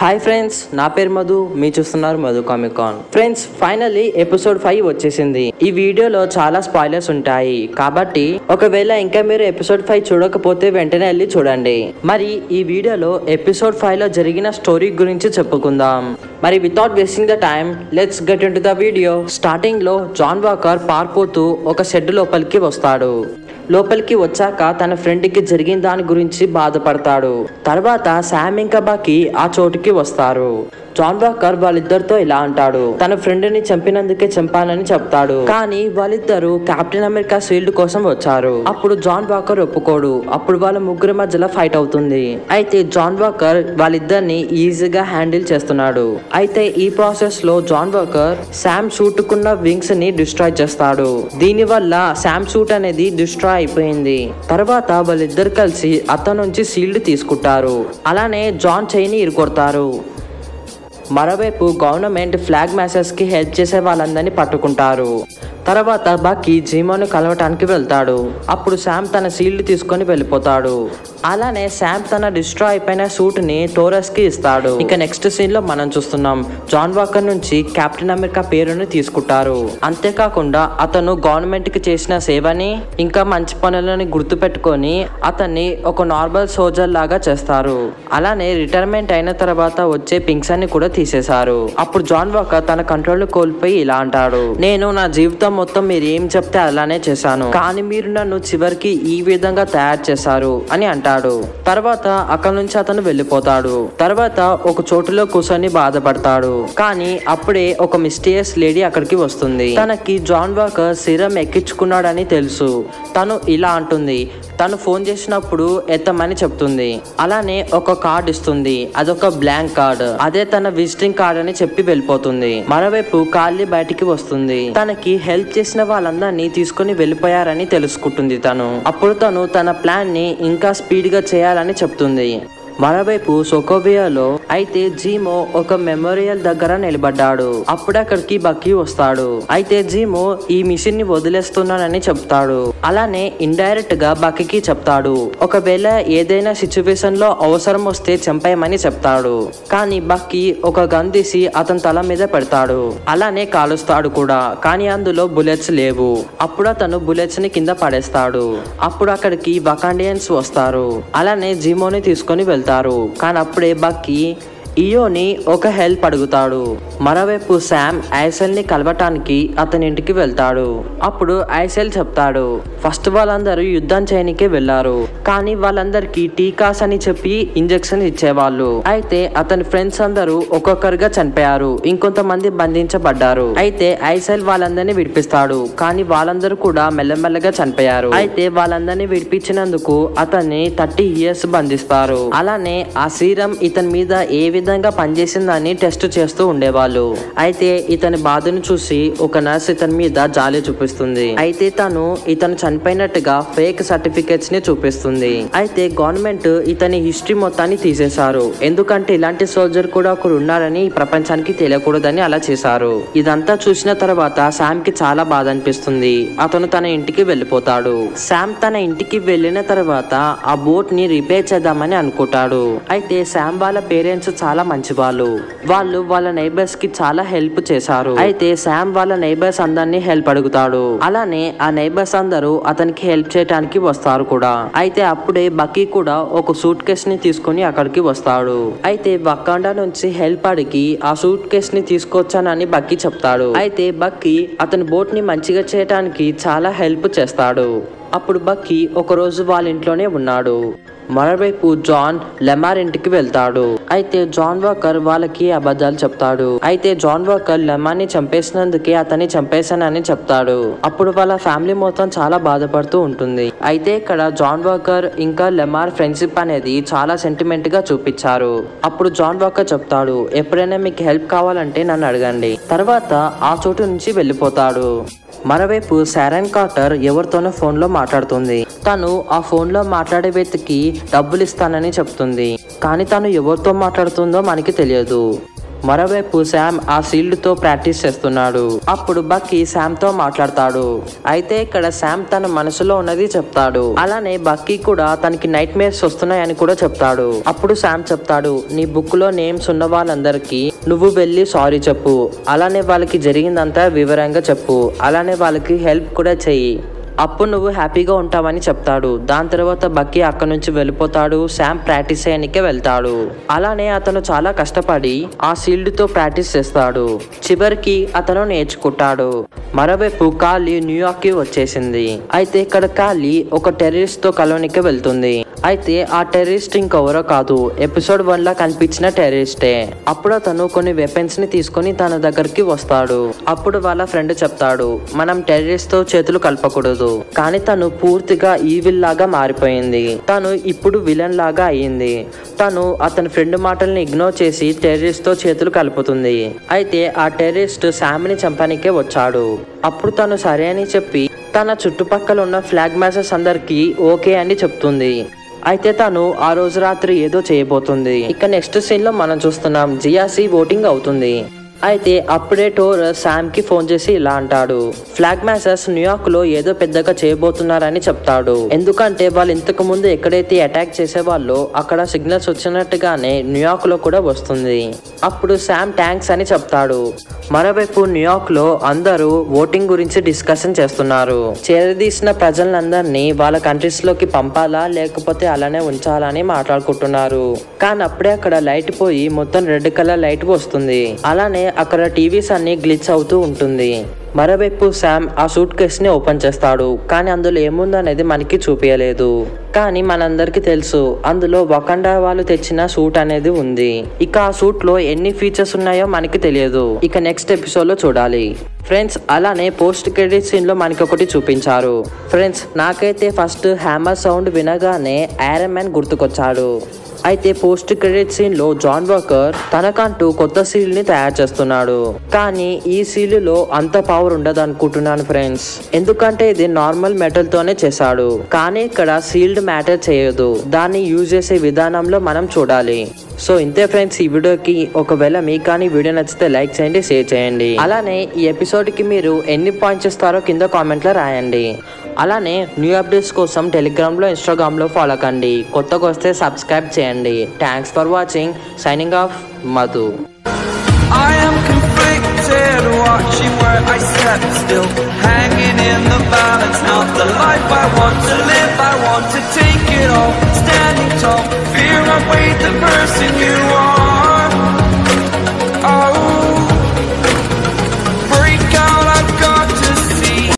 Hi friends నా పేరు మధు మీ చూస్తున్నారు Madhu comic con friends finally episode five వచ్చేసింది ఈ వీడియోలో చాలా స్పాయిలర్స్ ఉంటాయి కాబట్టి ఒకవేళ ఇంకా మీరు ఎపిసోడ్ ఫైవ్ చూడకపోతే వెంటనే వెళ్ళి చూడండి మరి ఈ వీడియోలో ఎపిసోడ్ ఫైవ్ లో జరిగిన స్టోరీ గురించి చెప్పుకుందాం మరి without wasting the time let's get into the video starting లో జాన్ వాకర్ పారిపోతూ ఒక షెడ్ లోపలికి వస్తాడు లోపలికి వచ్చాక తన ఫ్రెండ్ కి జరిగిన దాని గురించి బాధపడతాడు తర్వాత శామ్ ఇంకా బాకి ఆ చోటుకి వస్తారు జాన్ వాకర్ వాళ్ళిద్దరితో ఇలా అంటాడు తన ఫ్రెండ్ ని చంపినందుకే చంపానని చెప్తాడు కానీ వాళ్ళిద్దరు కెప్టెన్ అమెరికా షీల్డ్ కోసం వచ్చారు అప్పుడు జాన్ వాకర్ ఒప్పుకోడు అప్పుడు వాళ్ళ ముగ్గురి మధ్యలో ఫైట్ అవుతుంది అయితే జాన్ వాకర్ వాళ్ళిద్దరిని ఈజీగా హ్యాండిల్ చేస్తున్నాడు అయితే ఈ ప్రాసెస్ లో జాన్ వాకర్ శామ్ షూటుకున్న వింగ్స్ ని డిస్ట్రాయ్ చేస్తాడు దీని వల్ల శామ్ షూట్ అనేది డిస్ట్రాయ్ అయిపోయింది తర్వాత వాళ్ళిద్దరు కలిసి అతను నుంచి సీల్డ్ తీసుకుంటారు అలానే జాన్ చైని ఇరుకొడతారు మరోవైపు గవర్నమెంట్ ఫ్లాగ్ మ్యాసెస్ కి హెల్ప్ చేసే వాళ్ళందరినీ పట్టుకుంటారు తర్వాత బక్కీ జీమోను కలవటానికి వెళ్తాడు అప్పుడు శామ్ తన సీల్డ్ తీసుకొని వెళ్ళిపోతాడు అలానే శామ్ తన డిస్ట్రా అయిపోయిన సూట్ ని టోరస్ కి ఇస్తాడు ఇక నెక్స్ట్ సీన్ లో మనం చూస్తున్నాం జాన్ వాకర్ నుంచి కెప్టెన్ అమెరికా పేరును తీసుకుంటారు అంతేకాకుండా అతను గవర్నమెంట్ కి చేసిన సేవని ఇంకా మంచి పనులని గుర్తు పెట్టుకొని అతన్ని ఒక నార్మల్ సోల్జర్ లాగా చేస్తారు అలానే రిటైర్మెంట్ అయిన తర్వాత వచ్చే పింక్స్ అన్ని కూడా తీసేశారు అప్పుడు జాన్ వాకర్ తన కంట్రోల్ కోల్పోయి ఇలా అంటాడు నేను నా జీవితం మొత్తం మీరు ఏం చెప్తే అలానే చేశాను కానీ మీరు నన్ను చివరికి ఈ విధంగా తయారు చేశారు అని అంటాడు తర్వాత అక్కడి నుంచి అతను వెళ్ళిపోతాడు తర్వాత ఒక చోటులో కూర్చొని బాధపడతాడు కానీ అప్పుడే ఒక మిస్టీరియస్ లేడీ అక్కడికి వస్తుంది తనకి జాన్ వాకర్ సిరం ఎక్కించుకున్నాడని తెలుసు తను ఇలా అంటుంది తను ఫోన్ చేసినప్పుడు ఎత్తమని చెప్తుంది అలానే ఒక కార్డ్ ఇస్తుంది అదొక బ్లాంక్ కార్డ్ అదే తన విజిటింగ్ కార్డ్ అని చెప్పి వెళ్ళిపోతుంది మరోవైపు కాళ్ళి బయటికి వస్తుంది తనకి హెల్ప్ చేసిన వాళ్ళందరినీ తీసుకొని వెళ్ళిపోయారని తెలుసుకుంటుంది తను అప్పుడు తను తన ప్లాన్ ని ఇంకా స్పీడ్ గా చేయాలని చెప్తుంది మరోవైపు సొకోవియాలో అయితే జీమో ఒక మెమోరియల్ దగ్గర నిలబడ్డాడు అప్పుడు అక్కడికి బక్కీ వస్తాడు అయితే జీమో ఈ మిషన్ ని వదిలేస్తున్నానని చెప్తాడు అలానే ఇండైరెక్ట్ గా బక్కీకి చెప్తాడు ఒకవేళ ఏదైనా సిచ్యువేషన్ లో అవసరం వస్తే చంపేయమని చెప్తాడు కానీ బక్కీ ఒక గన్ తీసి అతని తల మీద పెడతాడు అలానే కాలుస్తాడు కూడా కానీ అందులో బుల్లెట్స్ లేవు అప్పుడు అతను బుల్లెట్స్ ని కింద పడేస్తాడు అప్పుడు అక్కడికి వకాండియన్స్ వస్తారు అలానే జీమోని తీసుకొని వెళ్తారు కానీ అప్పుడే బక్కీ ఇయోని ఒక హెల్ప్ అడుగుతాడు మరోవైపు శామ్ ఐసెల్ ని కలవటానికి అతని ఇంటికి వెళ్తాడు అప్పుడు ఐసెల్ చెప్తాడు ఫస్ట్ వాళ్ళందరూ యుద్ధం చేయనికే వెళ్లారు కానీ వాళ్ళందరికీ టీకాస్ అని చెప్పి ఇంజెక్షన్ ఇచ్చేవాళ్ళు అయితే అతని ఫ్రెండ్స్ అందరూ ఒక్కొక్కరుగా చనిపోయారు ఇంకొంతమంది బంధించబడ్డారు అయితే ఐసెల్ వాళ్ళందరినీ విడిపిస్తాడు కానీ వాళ్ళందరూ కూడా మెల్లమెల్లగా చనిపోయారు అయితే వాళ్ళందరినీ విడిపించినందుకు అతన్ని థర్టీ ఇయర్స్ బంధిస్తారు అలానే ఆ సీరం ఇతని మీద ఏ విధంగా పనిచేసిందని టెస్ట్ చేస్తూ ఉండేవాళ్ళు అయితే ఇతని బాధను చూసి ఒక నర్స్ ఇతని మీద జాలి చూపిస్తుంది అయితే తను ఇతను చనిపోయినట్టుగా ఫేక్ సర్టిఫికెట్స్ ని చూపిస్తుంది అయితే గవర్నమెంట్ ఇతని హిస్టరీ మొత్తాన్ని తీసేశారు ఎందుకంటే ఇలాంటి సోల్జర్ కూడా ఒకరు ఉన్నారని ఈ ప్రపంచానికి తెలియకూడదని అలా చేశారు ఇదంతా చూసిన తర్వాత శామ్ కి చాలా బాధ అనిపిస్తుంది అతను తన ఇంటికి వెళ్ళిపోతాడు శామ్ తన ఇంటికి వెళ్ళిన తర్వాత ఆ బోట్ ని రిపేర్ చేద్దామని అనుకుంటాడు అయితే శామ్ వాళ్ళ పేరెంట్స్ చాలా మంచి వాళ్ళు వాళ్ళు వాళ్ళ నైబర్స్ కి చాలా హెల్ప్ చేశారు అయితే శామ్ వాళ్ళ నైబర్స్ అందరినీ హెల్ప్ అడుగుతాడు అలానే ఆ నైబర్స్ అందరూ అతనికి హెల్ప్ చేయడానికి వస్తారు కూడా అయితే అప్పుడే బక్కీ కూడా ఒక సూట్ కేస్ ని తీసుకుని అక్కడికి వస్తాడు అయితే వక్కాండా నుంచి హెల్ప్ అడిగి ఆ సూట్ కేస్ ని తీసుకొచ్చానని బక్కీ చెప్తాడు అయితే బక్కీ అతని బోట్ ని మంచిగా చేయడానికి చాలా హెల్ప్ చేస్తాడు అప్పుడు బక్కీ ఒక రోజు వాళ్ళ ఇంట్లోనే ఉన్నాడు మరోవైపు జాన్ లెమార్ ఇంటికి వెళ్తాడు అయితే జాన్ వాకర్ వాళ్ళకి అబద్ధాలు చెప్తాడు అయితే జాన్ వాకర్ లెమార్ని చంపేసినందుకే అతన్ని చంపేశానని చెప్తాడు అప్పుడు వాళ్ళ ఫ్యామిలీ మొత్తం చాలా బాధపడుతూ ఉంటుంది అయితే ఇక్కడ జాన్ వాకర్ ఇంకా లెమార్ ఫ్రెండ్షిప్ అనేది చాలా సెంటిమెంట్ గా చూపించారు అప్పుడు జాన్ వాకర్ చెప్తాడు ఎప్పుడైనా మీకు హెల్ప్ కావాలంటే నన్ను అడగండి తర్వాత ఆ చోటు నుంచి వెళ్ళిపోతాడు మరోవైపు శారన్ కార్టర్ ఎవరితోనో ఫోన్లో మాట్లాడుతుంది తను ఆ ఫోన్లో మాట్లాడే వ్యక్తికి డబ్బులు ఇస్తానని చెప్తుంది కానీ తను ఎవరితో మాట్లాడుతుందో మనకి తెలియదు మరోవైపు శామ్ ఆ సీల్డ్ తో ప్రాక్టీస్ చేస్తున్నాడు అప్పుడు బక్కీ శామ్ తో మాట్లాడతాడు అయితే ఇక్కడ శామ్ తన మనసులో ఉన్నది చెప్తాడు అలానే బక్కీ కూడా తనకి నైట్ మేర్స్ వస్తున్నాయని కూడా చెప్తాడు అప్పుడు శామ్ చెప్తాడు నీ బుక్ లో నేమ్స్ ఉన్న వాళ్ళందరికీ నువ్వు వెళ్ళి సారీ చెప్పు అలానే వాళ్ళకి జరిగిందంతా వివరంగా చెప్పు అలానే వాళ్ళకి హెల్ప్ కూడా చెయ్యి అప్పుడు నువ్వు హ్యాపీగా ఉంటావని చెప్తాడు దాని తర్వాత బక్కీ అక్కడ నుంచి వెళ్ళిపోతాడు శామ్ ప్రాక్టీస్ చేయడానికే వెళ్తాడు అలానే అతను చాలా కష్టపడి ఆ సీల్డ్ తో ప్రాక్టీస్ చేస్తాడు చివరికి అతను నేర్చుకుంటాడు మరోవైపు కాలి న్యూయార్క్ కి వచ్చేసింది అయితే ఇక్కడ కాలి ఒక టెర్రరిస్ట్ తో కలవనికి వెళ్తుంది అయితే ఆ టెర్రరిస్ట్ ఇంకెవరో కాదు ఎపిసోడ్ వన్ లా కనిపించిన టెర్రరిస్టే అప్పుడు అతను కొన్ని వెపన్స్ ని తీసుకొని తన దగ్గరికి వస్తాడు అప్పుడు వాళ్ళ ఫ్రెండ్ చెప్తాడు మనం టెర్రరిస్ట్ తో చేతులు కలపకూడదు కానీ తను పూర్తిగా ఈవిల్ లాగా మారిపోయింది తను ఇప్పుడు విలన్ లాగా అయ్యింది తను అతని ఫ్రెండ్ మాటల్ని ఇగ్నోర్ చేసి టెర్రరిస్ట్ తో చేతులు కలుపుతుంది అయితే ఆ టెర్రరిస్ట్ శామ్ని చంపడానికే వచ్చాడు అప్పుడు తను సరే అని చెప్పి తన చుట్టుపక్కల ఉన్న ఫ్లాగ్ మ్యాచెస్ అందరికి ఓకే అని చెప్తుంది అయితే తను ఆ రోజు రాత్రి ఏదో చేయబోతుంది ఇక నెక్స్ట్ సీన్ లో మనం చూస్తున్నాం జియాసి ఓటింగ్ అవుతుంది అయితే అప్పుడే టోర్ శామ్ కి ఫోన్ చేసి ఇలా అంటాడు ఫ్లాగ్ మ్యాసెస్ న్యూయార్క్ లో ఏదో పెద్దగా చేయబోతున్నారని చెప్తాడు ఎందుకంటే వాళ్ళు ఇంతకు ముందు ఎక్కడైతే అటాక్ చేసేవాళ్ళో అక్కడ సిగ్నల్స్ వచ్చినట్టుగానే న్యూయార్క్ లో కూడా వస్తుంది అప్పుడు శామ్ ట్యాంక్స్ అని చెప్తాడు మరోవైపు న్యూయార్క్ లో అందరూ ఓటింగ్ గురించి డిస్కషన్ చేస్తున్నారు చేరదీసిన ప్రజలందరినీ వాళ్ళ కంట్రీస్ లోకి పంపాలా లేకపోతే అలానే ఉంచాలా అని మాట్లాడుకుంటున్నారు కానీ అప్పుడే అక్కడ లైట్ పోయి మొత్తం రెడ్ కలర్ లైట్ వస్తుంది అలానే అక్కడ టీవీస్ అన్ని గ్లిచ్ అవుతూ ఉంటుంది మరోవైపు శామ్ ఆ సూట్ కేస్ ని ఓపెన్ చేస్తాడు కానీ అందులో ఏముందనేది మనకి చూపించలేదు కానీ మనందరికి తెలుసు అందులో వకండా వాళ్ళు తెచ్చిన సూట్ అనేది ఉంది ఇక ఆ సూట్ లో ఎన్ని ఫీచర్స్ ఉన్నాయో మనకి తెలియదు ఇక నెక్స్ట్ ఎపిసోడ్ లో చూడాలి ఫ్రెండ్స్ అలానే పోస్ట్ క్రెడిట్ సీన్ లో మనకి ఒకటి చూపించారు ఫ్రెండ్స్ నాకైతే ఫస్ట్ హ్యామర్ సౌండ్ వినగానే ఐరన్ మ్యాన్ గుర్తుకొచ్చాడు అయితే పోస్ట్ క్రెడిట్ సీన్ లో జాన్ వాకర్ తనకంటూ కొత్త సీల్ ని తయారు చేస్తున్నాడు కానీ ఈ సీల్ లో అంత పవర్ ఉండదు అనుకుంటున్నాను ఫ్రెండ్స్ ఎందుకంటే ఇది నార్మల్ మెటల్ తోనే చేశాడు కానీ ఇక్కడ సీల్డ్ మ్యాటర్ చేయదు దాన్ని యూజ్ చేసే విధానంలో మనం చూడాలి సో ఇంతే ఫ్రెండ్స్ ఈ వీడియోకి ఒకవేళ మీకు కానీ వీడియో నచ్చితే లైక్ చేయండి షేర్ చేయండి అలానే ఈ ఎపిసోడ్ కి మీరు ఎన్ని పాయింట్స్ ఇస్తారో కింద కామెంట్ లో రాయండి అలానే న్యూ అప్డేట్స్ కోసం టెలిగ్రామ్ లో ఇన్స్టాగ్రామ్ లో ఫాలో కండి కొత్తగా వస్తే సబ్స్క్రైబ్ చేయండి thanks for watching signing off Madhu I am conflicted, watching where I step still, hanging in the balance. Not the life I want to live, I want to take it all, standing tall. Fear I weighed the person you are. Oh,